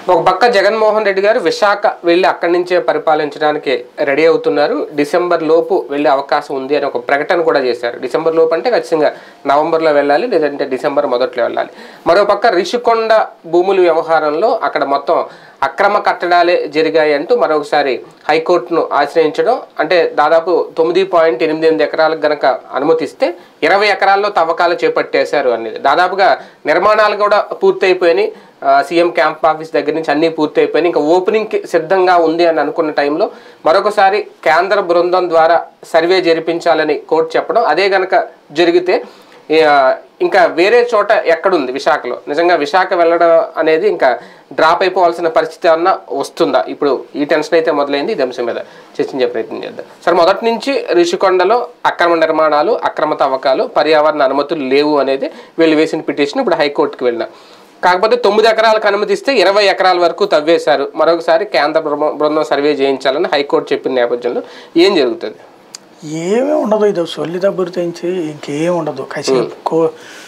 ఒక పక్క జగన్మోహన్ రెడ్డి గారు విశాఖ వెళ్ళి అక్కడి నుంచే పరిపాలించడానికి రెడీ అవుతున్నారు డిసెంబర్ లోపు వెళ్ళే అవకాశం ఉంది అని ఒక ప్రకటన కూడా చేశారు డిసెంబర్ లోపు అంటే ఖచ్చితంగా నవంబర్లో వెళ్ళాలి లేదంటే డిసెంబర్ మొదట్లో వెళ్ళాలి మరోపక్క రిషికొండ భూముల వ్యవహారంలో అక్కడ మొత్తం అక్రమ కట్టడాలే జరిగాయి అంటూ మరొకసారి హైకోర్టును ఆశ్రయించడం అంటే దాదాపు తొమ్మిది పాయింట్ ఎనిమిది ఎనిమిది ఎకరాలకు గనక అనుమతిస్తే ఇరవై ఎకరాల్లో తవ్వకాలు చేపట్టేశారు అనేది దాదాపుగా నిర్మాణాలు కూడా పూర్తయిపోయినాయి ఆ, సీఎం క్యాంప్ ఆఫీస్ దగ్గర నుంచి అన్నీ పూర్తయిపోయినాయి ఇంకా ఓపెనింగ్కి సిద్ధంగా ఉంది అని అనుకున్న టైంలో మరొకసారి కేంద్ర బృందం ద్వారా సర్వే జరిపించాలని కోర్టు చెప్పడం అదే గనక జరిగితే ఆ, ఇంకా వేరే చోట ఎక్కడుంది విశాఖలో నిజంగా విశాఖ వెళ్ళడం అనేది ఇంకా డ్రాప్ అయిపోవాల్సిన పరిస్థితి అన్న వస్తుందా ఇప్పుడు ఈ టెన్షన్ అయితే మొదలైంది ఇది అంశం మీద చర్చించే ప్రయత్నం చేద్దాం సరే మొదటి నుంచి రిషికొండలో అక్రమ నిర్మాణాలు అక్రమ తవ్వకాలు పర్యావరణ అనుమతులు లేవు అనేది వీళ్ళు వేసిన పిటిషన్ ఇప్పుడు హైకోర్టుకి వెళ్ళిన కాకపోతే తొమ్మిది ఎకరాలకు అనుమతిస్తే ఇరవై ఎకరాల వరకు తవ్వేశారు మరొకసారి కేంద్ర బృందం బృందం సర్వే చేయించాలని హైకోర్టు చెప్పిన నేపథ్యంలో ఏం జరుగుతుంది ఏమీ ఉండదు ఇది సొల్లి దబ్బురు తెంచి ఇంకేం ఉండదు కాసేపు కో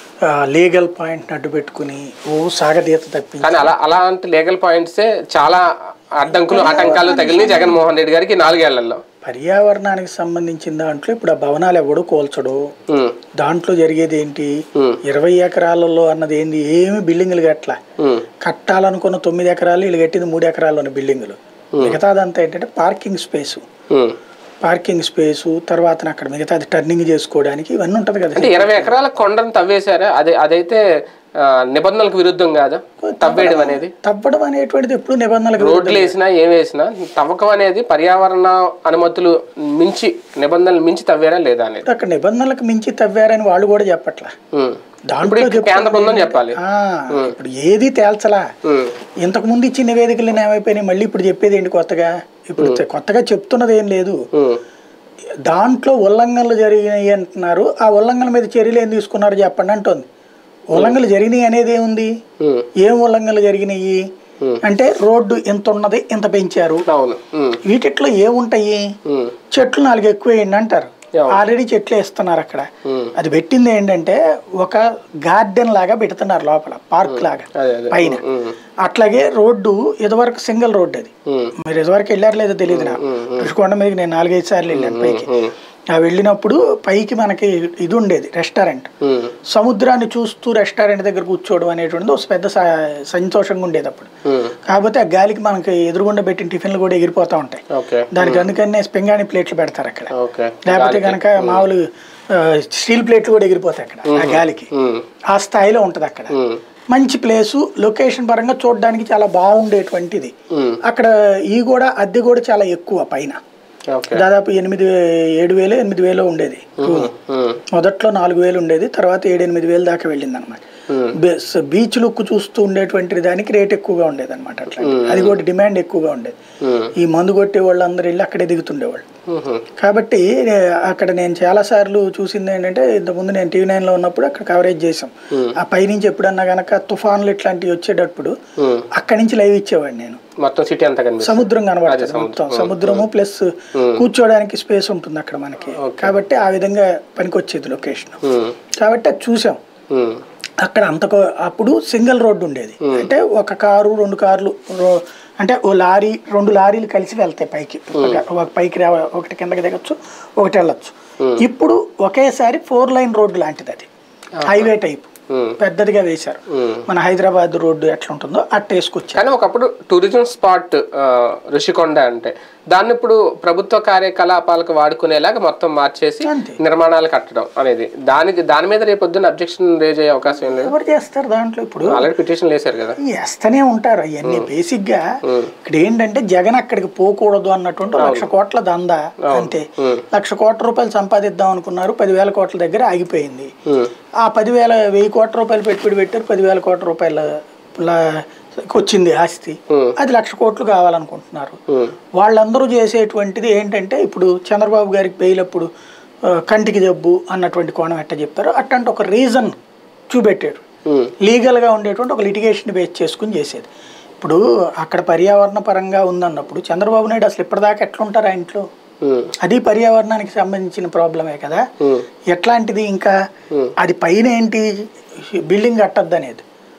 లీగల్ పాయింట్ అడ్డు పెట్టుకుని ఓ సాగదీత తప్పించి కానీ అలా అలాంటి లీగల్ పాయింట్సే చాలా అడ్డంకులు ఆటంకాలు తగిలినాయి జగన్మోహన్ రెడ్డి గారికి నాలుగేళ్లలో పర్యావరణానికి సంబంధించిన దాంట్లో ఇప్పుడు ఆ భవనాలు ఎవడు కోల్చడు ఉమ్, దాంట్లో జరిగేది ఏంటి ఉమ్, ఇరవై ఎకరాలలో అన్నది ఏంది ఏమి బిల్డింగులు కట్టల ఉమ్, కట్టాలనుకున్న తొమ్మిది ఎకరాలు వీళ్ళు కట్టింది మూడు ఎకరాల్లోని బిల్డింగులు మిగతాదంతా ఏంటంటే పార్కింగ్ స్పేసు ఉమ్. పార్కింగ్ స్పేసు తర్వాత అక్కడ మిగతాది టర్నింగ్ చేసుకోవడానికి ఇవన్నీ ఉంటది కదా అంటే ఇరవై ఎకరాల కొండను తవ్వేశారా అదే అదైతే ఆ, నిబంధనలకు విరుద్ధం కాదా తవ్వేయడం అనేది తవ్వడం అనేటువంటిది ఎప్పుడు నిబంధనలకు రోడ్లు వేసినా ఏం వేసినా తవ్వకం అనేది పర్యావరణ అనుమతులు మించి నిబంధనలు మించి తవ్వారా లేదా అనేది అక్కడ నిబంధనలకు మించి తవ్వారని వాళ్ళు కూడా చెప్పట్లా ఉమ్. దాంట్లో ఇప్పుడు కేంద్ర బృందం చెప్పాలి ఆ, ఇప్పుడు ఏది తేల్చలా ఉమ్, ఇంతకు ముందు ఇచ్చిన నివేదికలు ఏమైపోయినాయి మళ్ళీ ఇప్పుడు చెప్పేది ఏంటి కొత్తగా ఇప్పుడు తె- కొత్తగా చెప్తున్నది ఏం లేదు ఉమ్, దాంట్లో ఉల్లంఘనలు జరిగినాయి అంటున్నారు ఆ ఉల్లంఘన మీద చర్యలు ఏం తీసుకున్నారు చెప్పండి అంటుంది ఉల్లంఘనలు జరిగినాయి అనేది ఏముంది ఉమ్. ఏం ఉల్లంఘనలు జరిగినాయి అంటే రోడ్డు ఎంత ఉన్నది ఇంత పెంచారు అవును ఉమ్, వీటిట్లో ఏముంటాయి ఉమ్, చెట్లు నాలుగు ఎక్కువ వేయండి అంటారు అవును. ఆల్రెడీ చెట్లు వేస్తున్నారు అక్కడ ఉమ్. అది పెట్టింది ఏంటంటే ఒక గార్డెన్ లాగా పెడుతున్నారు లోపల పార్క్ లాగా అదే అదే పైన ఉమ్, అట్లాగే రోడ్డు ఇదివరకు సింగిల్ రోడ్డు అది ఉమ్, మీరు ఇదివరకు వెళ్ళారు లేదో తెలియదు నాకు రుషికొండ మీదకి నేను నాలుగైదు సార్లు వెళ్ళాను పైకి ఉమ్, ఆ వెళ్ళినప్పుడు పైకి మనకి ఇది ఉండేది రెస్టారెంట్ ఉమ్, సముద్రాన్ని చూస్తూ రెస్టారెంట్ దగ్గర కూర్చోవడం అనేటువంటిది ఒక పెద్ద స- సంతోషంగా ఉండేది అప్పుడు ఉమ్. కాకపోతే ఆ గాలికి మనకి ఎదురుగుండా పెట్టిన టిఫిన్లు కూడా ఎగిరిపోతూ ఉంటాయి ఓకే దానికి అందుకనే పింగాణి ప్లేట్లు పెడతారు అక్కడ ఓకే లేకపోతే కనుక మామూలు ఆ, స్టీల్ ప్లేట్లు కూడా ఎగిరిపోతాయి అక్కడ ఆ గాలికి ఉమ్, ఆ స్థాయిలో ఉంటది అక్కడ ఉమ్, మంచి ప్లేసు లొకేషన్ పరంగా చూడడానికి చాలా బాగుండేటువంటిది ఉమ్, అక్కడ ఈ కూడా అద్దె కూడా చాలా ఎక్కువ పైన ఓకే దాదాపు ఎనిమిది వే- ఏడు వేలు ఎనిమిది వేలు ఉండేది ఉమ్, ఉమ్, మొదట్లో నాలుగు వేలు ఉండేది తర్వాత ఏడు ఎనిమిది వేలు దాకా వెళ్ళింది అనమాట ఉమ్, బీచ్ లుక్ చూస్తూ ఉండేటువంటి దానికి రేట్ ఎక్కువగా ఉండేది అనమాట అట్లా అది కూడా డిమాండ్ ఎక్కువగా ఉండేది ఉమ్, ఈ మందు కొట్టే వాళ్ళందరూ వెళ్ళి అక్కడే దిగుతుండేవాళ్ళు ఉమ్, కాబట్టి ఏ, అక్కడ నేను చాలా సార్లు చూసింది ఏంటంటే ఇంతకుముందు నేను టీవీ నైన్లో ఉన్నప్పుడు అక్కడ కవరేజ్ చేసాం Hmm. ఆ పైనుంచి ఎప్పుడన్నా కనుక తుఫాన్లు ఇట్లాంటివి వచ్చేటప్పుడు ఉమ్. అక్కడి నుంచి లైవ్ ఇచ్చేవాడిని నేను మొత్తం సిటీ అంతా కనిపిస్తుంది సముద్రం కనబడుతుంది మొత్తం సముద్రము ప్లస్ కూర్చోవడానికి స్పేస్ ఉంటుంది అక్కడ మనకి కాబట్టి ఆ విధంగా పనికొచ్చేది లొకేషన్ ఉమ్, కాబట్టి అది చూసాం ఉమ్, అక్కడ అంత కో- అప్పుడు సింగిల్ రోడ్డు ఉండేది అంటే ఒక కారు రెండు కార్లు రో- అంటే ఓ లారీ రెండు లారీలు కలిసి వెళ్తాయి పైకి ఒక- ఒక పైకి రా ఒకటి కిందకి దిగచ్చు ఒకటి వెళ్ళొచ్చు ఇప్పుడు ఒకేసారి ఫోర్ లైన్ రోడ్డు లాంటిది అది హైవే టైప్ ఉమ్, పెద్దదిగా వేశారు ఉమ్. మన హైదరాబాద్ రోడ్డు ఎట్లా ఉంటుందో అట్ట వేసుకొచ్చారు కానీ ఒకప్పుడు టూరిజం స్పాట్ ఆ, ఋషికొండ అంటే దాన్ని ఇప్పుడు ప్రభుత్వ కార్యకలాపాలకు వాడుకునేలాగా మొత్తం మార్చేసి అంతే. నిర్మాణాలు కట్టడం అనేది దానికి దాని మీద రేపు పొద్దున్న అబ్జెక్షన్ రేజ్ అయ్యే అవకాశం ఏం లేదు ఎవరు చేస్తారు దాంట్లో ఇప్పుడు ఆల్రెడీ పిటిషన్ వేశారు కదా వేస్తూనే ఉంటారు అవన్నీ బేసిక్ గా ఇక్కడ ఏంటంటే జగన్ అక్కడికి పోకూడదు అన్నటువంటి లక్ష కోట్ల దందా అంతే లక్ష కోట్ల రూపాయలు సంపాదిద్దాం అనుకున్నారు పదివేల కోట్ల దగ్గర ఆగిపోయింది ఉమ్, ఆ పదివేల వెయ్యి కోట్ల రూపాయలు పెట్టుబడి పెట్టారు పదివేల కోట్ల రూపాయల లా- వచ్చింది ఆస్తి Hmm. అది లక్ష కోట్లు కావాలనుకుంటున్నారు ఉమ్, వాళ్ళందరూ చేసేటువంటిది ఏంటంటే ఇప్పుడు చంద్రబాబు గారికి బెయిలప్పుడు ఆ, కంటికి జబ్బు అన్నటువంటి కోణం ఎట్ట చెప్పారో అట్లాంటి ఒక రీజన్ చూపెట్టాడు ఉమ్, లీగల్గా ఉండేటువంటి ఒక లిటిగేషన్ బేస్ చేసుకుని చేసేది ఇప్పుడు అక్కడ పర్యావరణ పరంగా ఉందన్నప్పుడు చంద్రబాబు నాయుడు అసలు ఇప్పటిదాకా ఎట్లుంటారు ఆ ఇంట్లో ఉమ్, అది పర్యావరణానికి సంబంధించిన ప్రాబ్లమే కదా ఉమ్, ఎట్లాంటిది ఇంకా అది పైన ఏంటి బిల్డింగ్ కట్టద్దు అనేది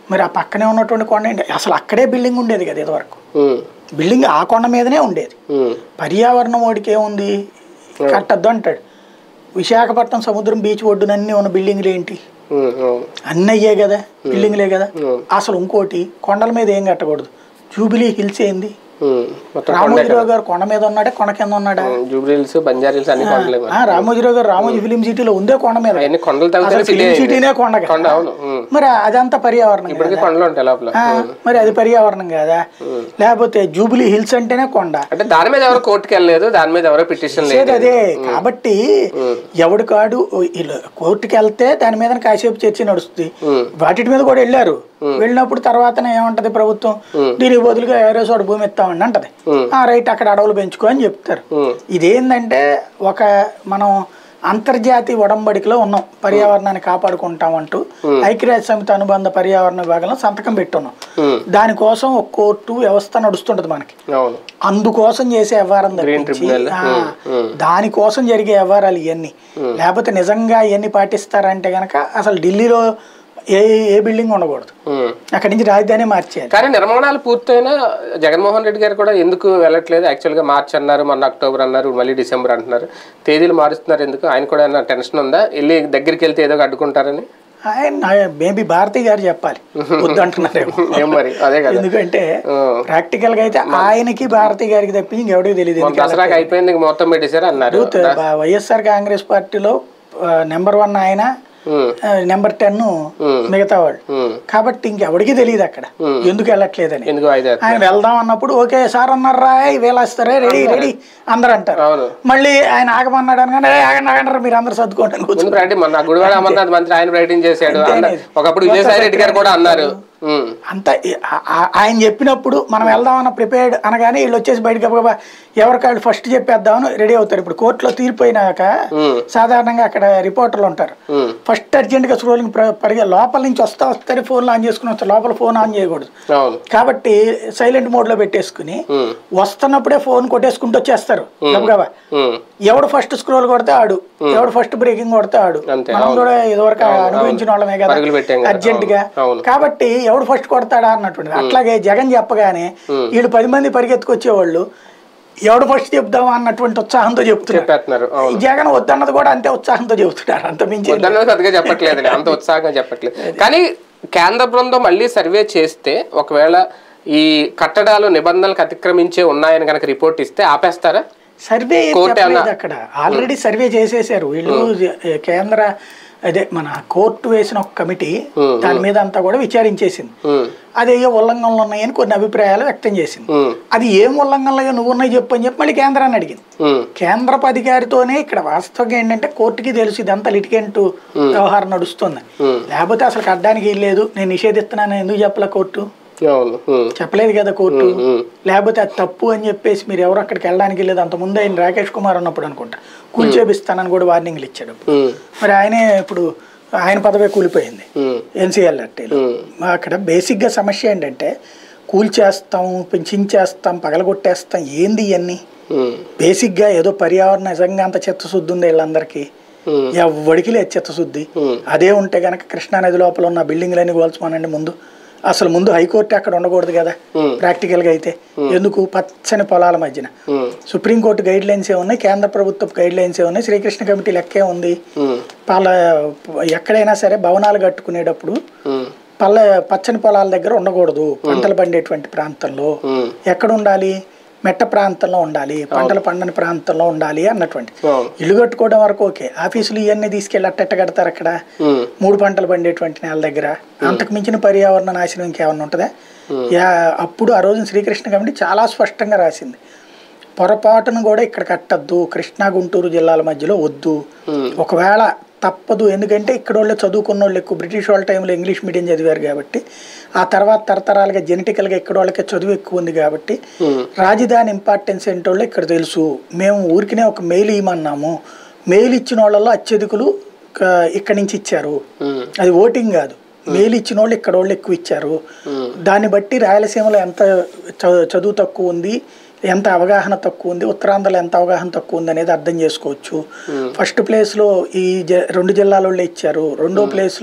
మరి ఆ పక్కనే ఉన్నటువంటి కొండ ఏంటి అసలు అక్కడే బిల్డింగ్ ఉండేది కదా ఇదివరకు ఉమ్, బిల్డింగ్ ఆ కొండ మీదనే ఉండేది ఉమ్, పర్యావరణం వాడికి ఏముంది కట్టద్దు అంటాడు విశాఖపట్నం సముద్రం బీచ్ ఒడ్డునన్నీ ఉన్న బిల్డింగ్లు ఏంటి ఉమ్, అవును. అన్నీ అయ్యే కదా బిల్డింగ్లే కదా ఉమ్, అసలు ఇంకోటి కొండల మీద ఏం కట్టకూడదు జూబిలీ హిల్స్ ఏంది ఉమ్, మొత్తం కొండే రామోజీరావు గారు కొండ మీద ఉన్నాడా కొండ కింద ఉన్నాడా జూబ్లీహిల్స్ బంజారీల్స్ అన్ని కొండలే మరి. ఆ, రామోజీరావు గారు రామోజీ ఫిలిం సిటీలో ఉందే కొండ మీద అవన్నీ కొండలు అసలు తగ్గుతాయి ఫిలిం సిటీనే కొండ కదా. కొండ అవును ఉమ్. మరి అదంతా పర్యావరణం కదా ఇప్పటికీ కొండలు ఉంటాయి లోపల ఆ, మరి అది పర్యావరణం కదా లేకపోతే జూబిలీ హిల్స్ అంటేనే కొండ అంటే దాని మీద ఎవరు కోర్టుకి వెళ్ళలేదు దాని మీద ఎవరో పిటిషన్ లేదు లేదు అదే కాబట్టి ఎవడు కాడు ఇలా కోర్టుకి వెళ్తే దాని మీద కాసేపు చర్చ నడుస్తుంది ఉమ్, వాటి మీద కూడా వెళ్ళారు వెళ్ళినప్పుడు తర్వాతనే ఏమంటది ప్రభుత్వం దీనికి బదులుగా ఏరే చోట భూమి ఇస్తామండి అంటది ఉమ్. ఆ రైట్ అక్కడ అడవులు పెంచుకో అని చెప్తారు ఉమ్, ఇదేంటంటే ఒక మనం అంతర్జాతీయ ఒడంబడికలో ఉన్నాం పర్యావరణాన్ని కాపాడుకుంటామంటూ ఐక్యరాజ్య సమితి అనుబంధ పర్యావరణ విభాగంలో సంతకం పెట్టున్నాం ఉమ్, దానికోసం ఒక కోర్టు వ్యవస్థ నడుస్తుంటది మనకి అవును అందుకోసం చేసే వ్యవహారం గ్రీన్ తప్పించి ట్రిబ్యునల్ ఆ, దానికోసం జరిగే వ్యవహారాలు ఇవన్నీ లేకపోతే నిజంగా ఇవన్నీ పాటిస్తారంటే గనక అసలు ఢిల్లీలో ఏ ఏ బిల్డింగ్ ఉండకూడదు ఉమ్. అక్కడి నుంచి రాజధాని మార్చేయాలి కానీ నిర్మాణాలు పూర్తయినా జగన్మోహన్ రెడ్డి గారు కూడా ఎందుకు వెళ్ళట్లేదు యాక్చువల్గా మార్చ్ అన్నారు మొన్న అక్టోబర్ అన్నారు మళ్ళీ డిసెంబర్ అంటున్నారు తేదీలు మారుస్తున్నారు ఎందుకు ఆయన కూడా ఏమైనా టెన్షన్ ఉందా వెళ్ళి దగ్గరికి వెళ్తే ఏదో ఒకటి అడ్డుకుంటారని ఆయన మేబీ భారతి గారు చెప్పాలి వద్దంటున్నారేమో ఏం మరి అదే కదా ఎందుకంటే ఆ. ప్రాక్టికల్ గా అయితే ఆయనకి భారతి గారికి తప్పించి ఇంకెవడికి తెలియదు మొన్న దసరాకి అయిపోయింది ఇంక మొత్తం పెట్టేశారు అన్నారు వైఎస్ఆర్ కాంగ్రెస్ పార్టీలో నెంబర్ వన్ ఆయన ఉమ్, నెంబర్ టెన్ మిగతా వాళ్ళు ఉమ్, కాబట్టి ఇంకెవడికి తెలియదు అక్కడ ఎందుకు వెళ్ళట్లేదని ఎందుకు అయితే ఆయన వెళ్దాం అన్నప్పుడు ఓకే సార్ అన్నారా వేలేస్తారే రెడీ రెడీ అందరు అంటారు అవును మళ్ళీ ఆయన ఆగమన్నాడు అనగానే "ఏ, ఆగండి ఆగండి మీరు అందరు సర్దుకోండి అని కూర్చో ముందు ప్రకటన మొన్న గుడివాడ అమర్నాథ్ మంత్రి ఆయన ప్రకటన చేశాడు అన్న- ఒకప్పుడు విజయసాయి రెడ్డి గారు కూడా అన్నారు ఉమ్, అంత ఆ- ఆ- ఆయన చెప్పినప్పుడు మనం వెళ్దామన్న ప్రిపేర్డ్ అనగానే వీళ్ళు వచ్చేసి బయటకు గబగబా ఎవరికాళ్ళు ఫస్ట్ చెప్పేద్దామని రెడీ అవుతారు ఇప్పుడు కోర్టులో తీర్పు అయినాక ఉమ్, సాధారణంగా అక్కడ రిపోర్టర్లు ఉంటారు ఉమ్, ఫస్ట్ అర్జెంట్గా స్క్రోలింగ్ పరిగే లోపల నుంచి వస్తా వస్తే ఫోన్లో ఆన్ చేసుకుని వస్తారు లోపల ఫోన్ ఆన్ చేయకూడదు అవును కాబట్టి సైలెంట్ మోడ్లో పెట్టేసుకుని ఉమ్, వస్తున్నప్పుడే ఫోన్ కొట్టేసుకుంటూ వచ్చేస్తారు గబగబా ఉమ్, ఎవడు ఫస్ట్ స్క్రోల్ కొడితే ఆడు ఎవడు ఫస్ట్ బ్రేకింగ్ కొడితే ఆడు అంతే, మనం కూడా ఇదివరకు అనుభవించిన వాళ్ళమే కదా పరుగులు పెట్టాం కదా, అర్జెంట్ గా అవును. కాబట్టి ఎవడు ఫస్ట్ కొడతాడా అన్నటువంటిది అట్లాగే జగన్ చెప్పగానే వీళ్ళు పది మంది పరిగెత్తుకొచ్చేవాళ్ళు ఎవడు ఫస్ట్ చెప్దామా అన్నటువంటి ఉత్సాహంతో చెప్తున్నారు చెప్పేస్తున్నారు అవును ఈ జగన్ వద్దన్నది కూడా అంతే ఉత్సాహంతో చెబుతున్నారు అంత మించి వద్దన్నది పెద్దగా చెప్పట్లేదు అంత ఉత్సాహంగా చెప్పట్లేదు కానీ కేంద్ర బృందం మళ్ళీ సర్వే చేస్తే ఒకవేళ ఈ కట్టడాలు నిబంధనలకు అతిక్రమించే ఉన్నాయని కనుక రిపోర్ట్ ఇస్తే ఆపేస్తారా సర్వే ఏం కోర్టు చెప్పలేదు ఏమన్నా- అక్కడ ఆల్రెడీ సర్వే చేసేసారు వీళ్ళు ఏ, కేంద్ర అదే మన కోర్టు వేసిన ఒక కమిటీ దాని మీద అంతా కూడా విచారించేసింది ఉమ్, అది ఏ ఉల్లంఘనలు ఉన్నాయని కొన్ని అభిప్రాయాలు వ్యక్తం చేసింది ఉమ్, అది ఏం ఉల్లంఘనలు నువ్వు ఉన్నాయి చెప్పు అని చెప్పి మళ్ళీ కేంద్రాన్ని అడిగింది ఉమ్, కేంద్రపు అధికారితోనే ఇక్కడ వాస్తవంగా ఏంటంటే కోర్టుకి తెలుసు ఇదంతా లిటికెంట్ వ్యవహారం నడుస్తుంది ఉమ్. లేకపోతే అసలు కట్టడానికి లేదు నేను నిషేధిస్తున్నాను ఎందుకు చెప్పలే కోర్టు అవును ఉమ్, చెప్పలేదు కదా కోర్టు ఉమ్, లేకపోతే అది తప్పు అని చెప్పేసి మీరు ఎవరు అక్కడికి వెళ్ళడానికి లేదు అంత ముందు ఆయన రాకేష్ కుమార్ ఉన్నప్పుడు అనుకుంటా కూల్చేపిస్తానని కూడా వార్నింగ్లు ఇచ్చాడు ఉమ్, మరి ఆయనే ఇప్పుడు ఆయన పదవే కూలిపోయింది ఉమ్, ఎన్సీఎల్ అట్టేలు ఉమ్, అక్కడ బేసిక్గా సమస్య ఏంటంటే కూల్చేస్తాం చించేస్తాం పగలగొట్టేస్తాం ఏంది ఇవన్నీ ఉమ్, బేసిక్గా ఏదో పర్యావరణ నిజంగా అంత చిత్తశుద్ధి ఉంది వీళ్ళందరికీ ఉమ్, ఎవ్వడికి లేదు చిత్తశుద్ధి ఉమ్. అదే ఉంటే గనక కృష్ణా నది లోపల ఉన్న బిల్డింగ్లన్నీ కోల్చమనండి ముందు అసలు ముందు హైకోర్టు అక్కడ ఉండకూడదు కదా ఉమ్. ప్రాక్టికల్గా అయితే ఎందుకు పచ్చని పొలాల మధ్యన ఉమ్, సుప్రీంకోర్టు గైడ్ లైన్స్ ఏ ఉన్నాయి కేంద్ర ప్రభుత్వ గైడ్ లైన్స్ ఏ ఉన్నాయి శ్రీకృష్ణ కమిటీ లెక్కే ఉంది ఉమ్, పాల ఎక్కడైనా సరే భవనాలు కట్టుకునేటప్పుడు ఉమ్, పల్ల పచ్చని పొలాల దగ్గర ఉండకూడదు పంటలు పండేటువంటి ప్రాంతంలో ఉమ్, ఎక్కడ ఉండాలి మెట్ట ప్రాంతంలో ఉండాలి పంటలు పండని ప్రాంతంలో ఉండాలి అన్నటువంటి అవును ఇల్లు కట్టుకోవడం వరకు ఓకే ఆఫీసులు ఇవన్నీ తీసుకెళ్ళి అట్టెట్ట కడతారు అక్కడ ఉమ్, మూడు పంటలు పండేటువంటి నేల దగ్గర అంతకు మించిన పర్యావరణ నాశనం ఇంకేమన్నా ఉంటుందా యా అప్పుడు ఆ రోజు శ్రీకృష్ణ కమిటీ చాలా స్పష్టంగా రాసింది పొరపాటును కూడా ఇక్కడ కట్టద్దు కృష్ణా గుంటూరు జిల్లాల మధ్యలో వద్దు ఉమ్, ఒకవేళ తప్పదు ఎందుకంటే ఇక్కడ వాళ్ళు చదువుకున్న వాళ్ళు ఎక్కువ బ్రిటిష్ వాళ్ళ టైంలో ఇంగ్లీష్ మీడియం చదివారు కాబట్టి ఆ తర్వాత తరతరాలుగా జెనెటికల్గా ఇక్కడ వాళ్ళకి చదువు ఎక్కువ ఉంది కాబట్టి ఉమ్, రాజధాని ఇంపార్టెన్స్ ఏంటోళ్ళు ఇక్కడ తెలుసు మేము ఊరికినే ఒక మెయిల్ ఇవ్వమన్నాము మెయిల్ ఇచ్చిన వాళ్ళలో అత్యధికులు క- ఇక్కడి నుంచి ఇచ్చారు ఉమ్, అది ఓటింగ్ కాదు మెయిల్ ఇచ్చిన వాళ్ళు ఇక్కడ వాళ్ళు ఎక్కువ ఇచ్చారు ఉమ్, దాన్ని బట్టి రాయలసీమలో ఎంత చ- చదువు తక్కువ ఉంది ఎంత అవగాహన తక్కువ ఉంది ఉత్తరాంధ్రలో ఎంత అవగాహన తక్కువ ఉంది అనేది అర్థం చేసుకోవచ్చు ఫస్ట్ ప్లేస్లో ఈ జ- రెండు జిల్లాల వాళ్ళే ఇచ్చారు రెండో ప్లేస్లో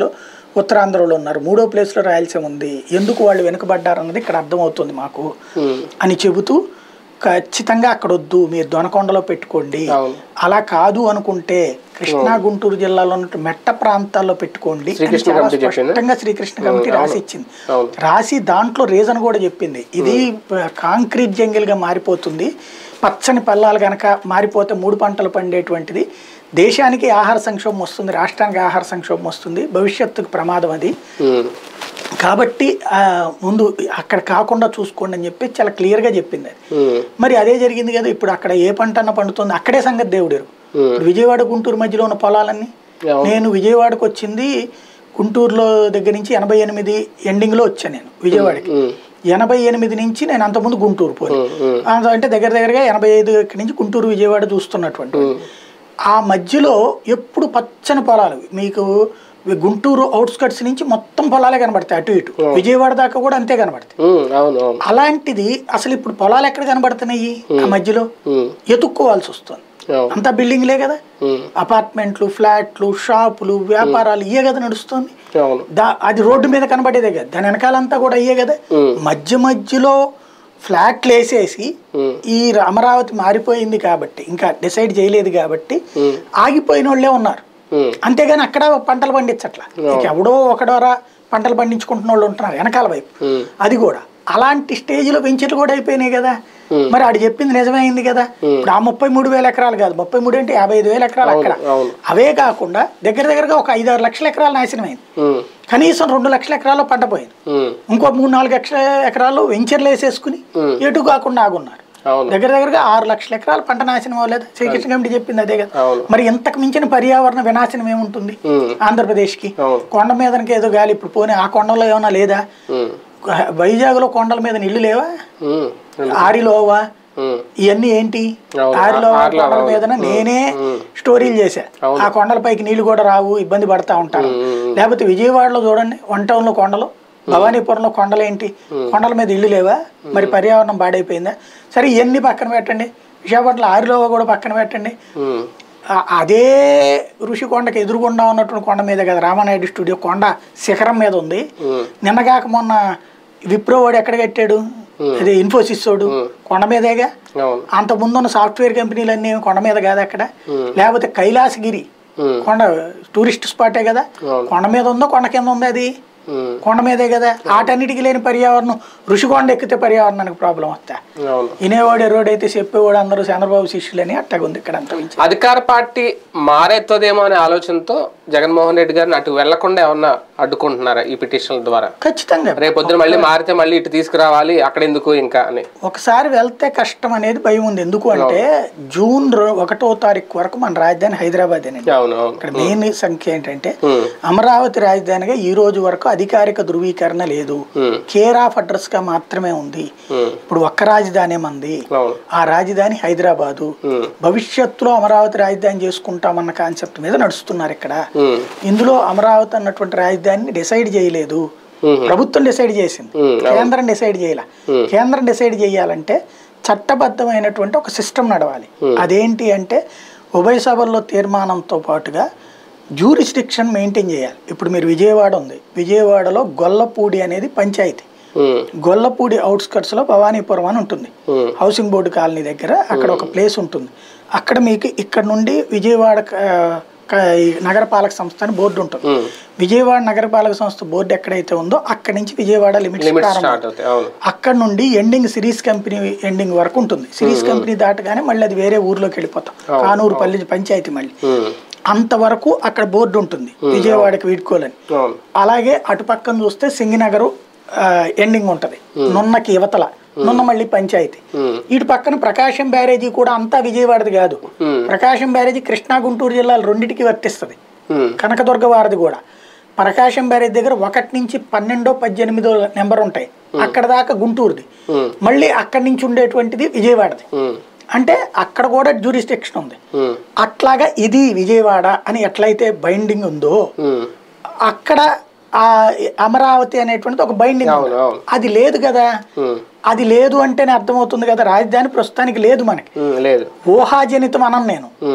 ఉత్తరాంధ్రలో ఉన్నారు మూడో ప్లేస్లో రాయలసీమ ఉంది ఎందుకు వాళ్ళు వెనుకబడ్డారన్నది ఇక్కడ అర్థమవుతుంది మాకు ఉమ్, అని చెబుతూ ఖచ్చితంగా అక్కడ వద్దు మీరు దొనకొండలో పెట్టుకోండి అవును. అలా కాదు అనుకుంటే కృష్ణా గుంటూరు జిల్లాలో ఉన్న మెట్ట ప్రాంతాల్లో పెట్టుకోండి అని శ్రీకృష్ణ చాలా కమిటీ చెప్పిందా? స్పష్టంగా శ్రీకృష్ణ కమిటీ రాసి ఇచ్చింది అవును. రాసి దాంట్లో రీజన్ కూడా చెప్పింది ఇది కాంక్రీట్ జంగిల్గా మారిపోతుంది పచ్చని పల్లాలు గనక మారిపోతే మూడు పంటలు పండేటువంటిది దేశానికి ఆహార సంక్షోభం వస్తుంది రాష్ట్రానికి ఆహార సంక్షోభం వస్తుంది భవిష్యత్తుకు ప్రమాదం అది ఉమ్, కాబట్టి ఆ, ముందు అక్కడ కాకుండా చూసుకోండి అని చెప్పి చాలా క్లియర్గా చెప్పింది అది ఉమ్, మరి అదే జరిగింది కదా ఇప్పుడు అక్కడ ఏ పంట అన్న పండుతుంది అక్కడే సంగతి దేవుడేరు ఉమ్, ఇప్పుడు విజయవాడ గుంటూరు మధ్యలో ఉన్న పొలాలన్నీ అవును. నేను విజయవాడకు వచ్చింది గుంటూరులో దగ్గర నుంచి ఎనభై ఎనిమిది ఎండింగ్లో వచ్చాను నేను విజయవాడకి ఉమ్, ఎనభై ఎనిమిది నుంచి నేను అంతకుముందు గుంటూరు పోయి ఉమ్, ఉమ్, అంటే దగ్గర దగ్గరగా ఎనభై ఐదు ఇక్కడి నుంచి గుంటూరు విజయవాడ చూస్తున్నటువంటి ఉమ్, ఆ మధ్యలో ఎప్పుడు పచ్చని పొలాలు మీకు గుంటూరు అవుట్స్కట్స్ నుంచి మొత్తం పొలాలే కనబడతాయి అటు ఇటు విజయవాడ దాకా కూడా అంతే కనబడతాయి ఉమ్, అవును అవును అలాంటిది అసలు ఇప్పుడు పొలాలు ఎక్కడ కనబడుతున్నాయి ఆ మధ్యలో ఉమ్, ఎతుక్కోవాల్సి వస్తుంది అవును అంతా బిల్డింగ్లే కదా ఉమ్, అపార్ట్మెంట్లు ఫ్లాట్లు షాపులు వ్యాపారాలు ఇయే కదా నడుస్తుంది అవును దా అది రోడ్డు మీద కనబడేదే కదా దాని వెనకాలంతా కూడా అయ్యే కదా ఉమ్, మధ్య మధ్యలో ఫ్లాట్లు వేసేసి ఉమ్, ఈ అమరావతి మారిపోయింది కాబట్టి ఇంకా డిసైడ్ చేయలేదు కాబట్టి ఉమ్, ఆగిపోయిన వాళ్ళే ఉన్నారు ఉమ్, అంతేగాని అక్కడ పంటలు పండించట్లా ఇక ఎవడో ఒకడోరా పంటలు పండించుకుంటున్న వాళ్ళు ఉంటున్నారు వెనకాల వైపు ఉమ్, అది కూడా అలాంటి స్టేజ్లో వెంచర్లు కూడా అయిపోయినాయి కదా Hmm. మరి ఆడు చెప్పింది నిజమైంది కదా ఇప్పుడు ఆ ముప్పై మూడు వేల ఎకరాలు కాదు ముప్పై మూడు అంటే యాభై ఐదు వేల ఎకరాలు అక్కడ అవును అవే కాకుండా దగ్గర దగ్గరగా ఒక ఐదు ఆరు లక్షల ఎకరాలు నాశనమైంది ఉమ్, కనీసం రెండు లక్షల ఎకరాలు పంట పోయింది ఉమ్, ఇంకో మూడు నాలుగు లక్షల ఎకరాలు వెంచర్లు వేసేసుకుని Hmm. ఎటు కాకుండా ఆగున్నారు అవును దగ్గర దగ్గరగా ఆరు లక్షల ఎకరాలు పంట నాశనం అవ్వలేదు శ్రీకృష్ణ కమిటీ చెప్పింది అదే కదా అవును మరి ఇంతకు మించిన పర్యావరణ వినాశనం ఏముంటుంది ఉమ్, ఆంధ్రప్రదేశ్కి అవును కొండ మీదనికి ఏదో గాలి ఇప్పుడు పోనీ ఆ కొండలో ఏమైనా లేదా ఉమ్, వైజాగ్లో కొండల మీద ఇల్లు లేవా ఉమ్, ఆరిలోవా ఉమ్, ఇవన్నీ ఏంటి అవును. ఆరిలో ఆరిలో, కొండల అవును. మీద నేనే ఉమ్. స్టోరీలు చేశా అవును. ఆ కొండలపైకి నీళ్లు కూడా రావు ఇబ్బంది పడతా ఉంటారు ఉమ్. లేకపోతే విజయవాడలో చూడండి వన్ టౌన్లో కొండలు భవానీపురంలో కొండలు ఏంటి కొండల మీద ఇల్లు లేవా మరి పర్యావరణం పాడైపోయిందా సరే ఇవన్నీ పక్కన పెట్టండి విశాఖపట్నం ఆరిలో కూడా పక్కన పెట్టండి ఉమ్, ఆ- అదే ఋషికొండకి ఎదురుగుండా ఉన్నటువంటి కొండ మీద కదా రామానాయుడు స్టూడియో కొండ శిఖరం మీద ఉంది ఉమ్, నిన్నగాక మొన్న విప్రో వాడు ఎక్కడ కట్టాడు అదే ఇన్ఫోసిస్ వాడు కొండ మీదేగా అవును అంత ముందున్న సాఫ్ట్వేర్ కంపెనీలన్నీ కొండ మీద కాదు అక్కడ లేకపోతే కైలాసగిరి ఉమ్, కొండ టూరిస్ట్ స్పాటే కదా అవును. కొండ మీద ఉందో కొండ కింద ఉంది అది ఉమ్, కొండ మీదే కదా ఆటన్నిటికీ లేని పర్యావరణం ఋషికొండ ఎక్కితే పర్యావరణానికి ప్రాబ్లం వస్తా అవును వినేవాడు ఎరోడు అయితే చెప్పేవాడు అందరూ చంద్రబాబు శిష్యులని అట్టగుంది ఇక్కడ అంత మించి అధికార పార్టీ మారేత్తదేమో అనే ఆలోచనతో జగన్మోహన్ రెడ్డి గారిని అటు వెళ్లకుండా ఏమన్నా అడ్డుకుంటున్నారా ఈ పిటిషన్ల ద్వారా ఖచ్చితంగా రేపు పొద్దున మళ్ళీ మారితే మళ్ళీ ఇటు తీసుకురావాలి అక్కడ ఎందుకు ఇంకా అని ఒకసారి వెళ్తే కష్టం అనేది భయం ఉంది ఎందుకు అంటే జూన్ రో- ఒకటో తారీఖు వరకు మన రాజధాని హైదరాబాద్ అండి అవును అవును ఇక్కడ మెయిన్ సంఖ్య ఏంటంటే ఉమ్, అమరావతి రాజధానిగా ఈ రోజు వరకు అధికారిక ధృవీకరణ లేదు ఉమ్, కేర్ ఆఫ్ అడ్రస్ గా మాత్రమే ఉంది ఉమ్, ఇప్పుడు ఒక్క రాజధాని మంది అవును ఆ రాజధాని హైదరాబాదు ఉమ్, భవిష్యత్తులో అమరావతి రాజధాని చేసుకుంటామన్న కాన్సెప్ట్ మీద నడుస్తున్నారు ఇక్కడ ఉమ్, ఇందులో అమరావతి అన్నటువంటి రాజధానిని డిసైడ్ చేయలేదు ఉమ్, ప్రభుత్వం డిసైడ్ చేసింది ఉమ్, కేంద్రం డిసైడ్ చేయాల Hmm. కేంద్రం డిసైడ్ చేయాలంటే చట్టబద్ధమైనటువంటి ఒక సిస్టమ్ నడవాలి అదేంటి అంటే ఉభయ సభల్లో తీర్మానంతో పాటుగా జ్యూరిస్డిక్షన్ మెయింటైన్ చేయాలి ఇప్పుడు మీరు విజయవాడ ఉంది విజయవాడలో గొల్లపూడి అనేది పంచాయతీ ఉమ్, గొల్లపూడి అవుట్స్కట్స్లో భవానీపురం అని ఉంటుంది ఉమ్, హౌసింగ్ బోర్డు కాలనీ దగ్గర అక్కడ ఒక ప్లేస్ ఉంటుంది అక్కడ మీకు ఇక్కడ నుండి విజయవాడ ఆ, క- ఈ నగరపాలక సంస్థ అని బోర్డు ఉంటుంది ఉమ్, విజయవాడ నగరపాలక సంస్థ బోర్డు ఎక్కడైతే ఉందో అక్కడి నుంచి విజయవాడ లిమిట్స్ లిమిట్స్ ప్రారంభం స్టార్ట్ అవుతాయి అవును అక్కడ నుండి ఎండింగ్ సిరీస్ కంపెనీ ఎండింగ్ వరకు ఉంటుంది సిరీస్ కంపెనీ దాటగానే మళ్ళీ అది వేరే ఊర్లోకి వెళ్ళిపోతాం కానూరు పల్లి పంచాయతీ మళ్ళీ ఉమ్, అంతవరకు అక్కడ బోర్డు ఉంటుంది విజయవాడకి వీడ్కోలని అవును అలాగే అటు పక్కన చూస్తే సింగినగరు ఎండింగ్ ఉంటుంది నున్నకి యువతల నున్న మళ్ళీ పంచాయతీ ఉమ్, ఇటు పక్కన ప్రకాశం బ్యారేజీ కూడా అంతా విజయవాడది కాదు ఉమ్, ప్రకాశం బ్యారేజీ కృష్ణా గుంటూరు జిల్లాలు రెండింటికి వర్తిస్తుంది ఉమ్, కనకదుర్గ వారిది కూడా ప్రకాశం బ్యారేజ్ దగ్గర ఒకటి నుంచి పన్నెండో పద్దెనిమిదో నెంబర్ ఉంటాయి అక్కడ దాకా గుంటూరుది ఉమ్, మళ్ళీ అక్కడి నుంచి ఉండేటువంటిది విజయవాడది ఉమ్, అంటే అక్కడ కూడా జ్యూరిస్టిక్షన్ ఉంది ఉమ్, అట్లాగా ఇది విజయవాడ అని ఎట్లయితే బైండింగ్ ఉందో ఉమ్, అక్కడ ఆ అమరావతి అనేటువంటిది ఒక బైండింగ్ అవును అవును అది లేదు కదా ఉమ్, అది లేదు అంటేనే అర్థమవుతుంది కదా రాజధాని ప్రస్తుతానికి లేదు మనకి ఉమ్, లేదు ఊహాజనితం అనం నేను ఉమ్,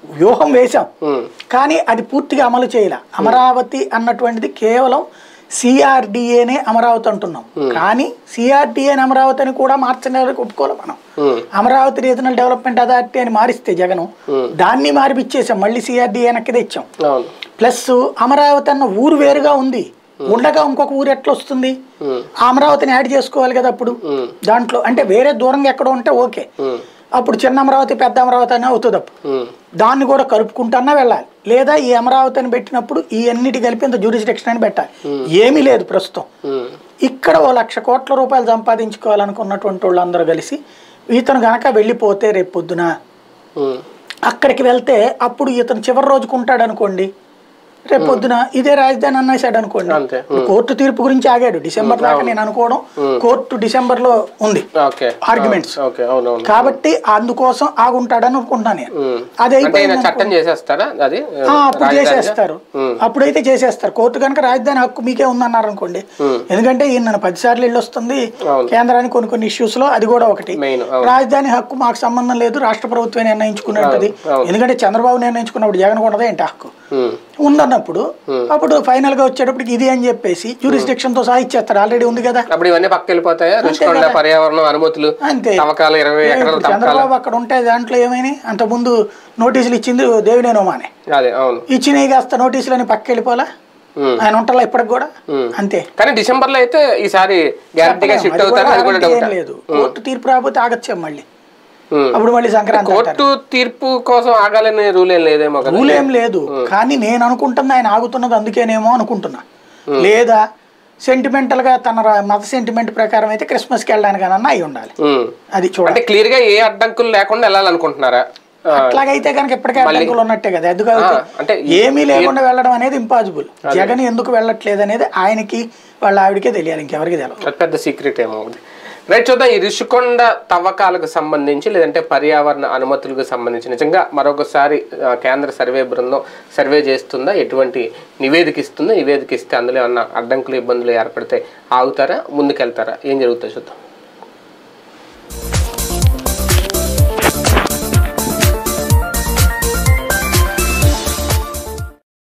వ్యూహం వేశాం ఉమ్, కానీ అది పూర్తిగా అమలు చేయలే అమరావతి అన్నటువంటిది కేవలం సిఆర్డిఏనే అమరావతి అంటున్నాం కానీ సిఆర్డిఏని అమరావతి అని కూడా మార్చడానికి ఒప్పుకోవాలి మనం ఉమ్, అమరావతి రీజనల్ డెవలప్మెంట్ అథారిటీ అని మారిస్తే జగను దాన్ని మారిపిచ్చేసాం మళ్ళీ సిఆర్డిఏ వెనక్కి తెచ్చాం అవును ప్లస్ అమరావతి అన్న ఊరు వేరుగా ఉంది ఉండగా ఇంకొక ఊరు ఎట్లా వస్తుంది ఉమ్, ఆ అమరావతిని యాడ్ చేసుకోవాలి కదా అప్పుడు ఉమ్, దాంట్లో అంటే వేరే దూరంగా ఎక్కడో ఉంటే ఓకే ఉమ్, అప్పుడు చిన్న అమరావతి పెద్ద అమరావతి అని అవుతుంది అప్పుడు ఉమ్, దాన్ని కూడా కలుపుకుంటానే వెళ్ళాలి లేదా ఈ అమరావతి అని పెట్టినప్పుడు ఈ అన్నిటి కలిపి ఇంత జ్యూరిస్డిక్షన్ అని పెట్టాలి ఏమీ లేదు ప్రస్తుతం ఉమ్, ఇక్కడ ఓ లక్ష కోట్ల రూపాయలు సంపాదించుకోవాలనుకున్నటువంటి వాళ్ళందరూ కలిసి ఇతను గనక వెళ్ళిపోతే రేపు పొద్దున ఉమ్, అక్కడికి వెళ్తే అప్పుడు ఇతను చివరి రోజుకు ఉంటాడు అనుకోండి రేపు పొద్దున ఇదే రాజధాని అన్నసాడు అనుకోండి అంతే. కోర్టు తీర్పు గురించి ఆగాడు డిసెంబర్ దాకా నేను అనుకోవడం కోర్టు డిసెంబర్ లో ఉంది ఓకే ఆర్గ్యుమెంట్స్ ఓకే అవునవును కాబట్టి అందుకోసం ఆగుంటాడని అనుకుంటున్నాను నేను ఉమ్. అది అంటే ఈయన అయిపోయింది చట్టం చేసేస్తారా అది ఆ, అప్పుడు రాజధానిగా? చేసేస్తారు ఉమ్. అప్పుడైతే చేసేస్తారు కోర్టు కనుక రాజధాని హక్కు మీకే ఉందన్నారు అనుకోండి ఉమ్. ఎందుకంటే ఈయన నన్ను పదిసార్లు ఇల్లు వస్తుంది అవును. కేంద్రానికి కొన్ని కొన్ని ఇష్యూస్ లో అది కూడా ఒకటి మెయిన్ అవును రాజధాని హక్కు మాకు సంబంధం లేదు రాష్ట్ర ప్రభుత్వం నిర్ణయించుకున్నది అవును. ఎందుకంటే చంద్రబాబు నిర్ణయించుకున్నప్పుడు జగన్ కూడా ఏంటి హక్కు ఉమ్, ఉందన్నప్పుడు అప్పుడు ఫైనల్ గా వచ్చేటప్పటికి ఇది అని చెప్పేసి జ్యూరిస్డిక్షన్ తో సహా ఇచ్చేస్తారు ఆల్రెడీ ఉంది కదా అప్పుడు ఇవన్నీ పక్క వెళ్ళిపోతాయా రుచికొండ కదా. పర్యావరణం అనుమతులు అంతే తవ్వకాలు ఇరవై ఎకరాల ఇప్పుడు తవ్వకాలు చంద్రబాబు అక్కడ ఉంటే దాంట్లో ఏమైనాయి అంతకుముందు నోటీసులు ఇచ్చింది దేవినేనోమానే అదే అవును ఇచ్చినవి కాస్త నోటీసులు అని పక్క వెళ్ళిపోలా ఉమ్. ఆయన ఉంటాలా ఇప్పటికి కూడా అంతే కానీ డిసెంబర్ లో అయితే ఈసారి గ్యారంటీగా షిఫ్ట్ అది అవుతారు కూడా అది కూడా guarantee డౌట్ ఏం లేదు కోర్టు తీర్పు రాకపోతే ఆగచ్చాం మళ్ళీ ఉమ్. అప్పుడు మళ్ళీ సంక్రాంతి అంటారు. కోర్టు తీర్పు కోసం ఆగాలనే రూల్ ఏం లేదేమో కదా రూల్ ఏం లేదు కానీ నేను అనుకుంటున్నా ఆయన ఆగుతున్నది అందుకేనేమో అనుకుంటున్నా లేదా సెంటిమెంటల్ గా తన రా- మత సెంటిమెంట్ ప్రకారం అయితే క్రిస్మస్కి వెళ్ళడానికి అన్న అయి ఉండాలి ఉమ్. అది చూడాలి అంటే క్లియర్ గా ఏ అడ్డంకులు లేకుండా వెళ్ళాలనుకుంటున్నారా ఆ, అట్లాగైతే కనుక ఇప్పటికే అడ్డంకులు ఉన్నట్టే కదా ఎందుకు ఆ, అంటే ఏమీ లేకుండా వెళ్ళడం అనేది ఇంపాసిబుల్ జగన్ ఎందుకు వెళ్ళట్లేదు అనేది ఆయనకి వాళ్ళ ఆవిడకే తెలియాలి ఇంకెవరికి తెలియదు అది పెద్ద సీక్రెట్ ఏమో ఉంది రైట్ చూద్దాం ఈ ఋషికొండ తవ్వకాలకు సంబంధించి లేదంటే పర్యావరణ అనుమతులకు సంబంధించి నిజంగా మరొకసారి ఆ, కేంద్ర సర్వే బృందం సర్వే చేస్తుందా ఎటువంటి నివేదిక ఇస్తుందా నివేదిక ఇస్తే అందులో ఏమన్నా అడ్డంకులు ఇబ్బందులు ఏర్పడితే ఆగుతారా ముందుకెళ్తారా ఏం జరుగుతుందో చూద్దాం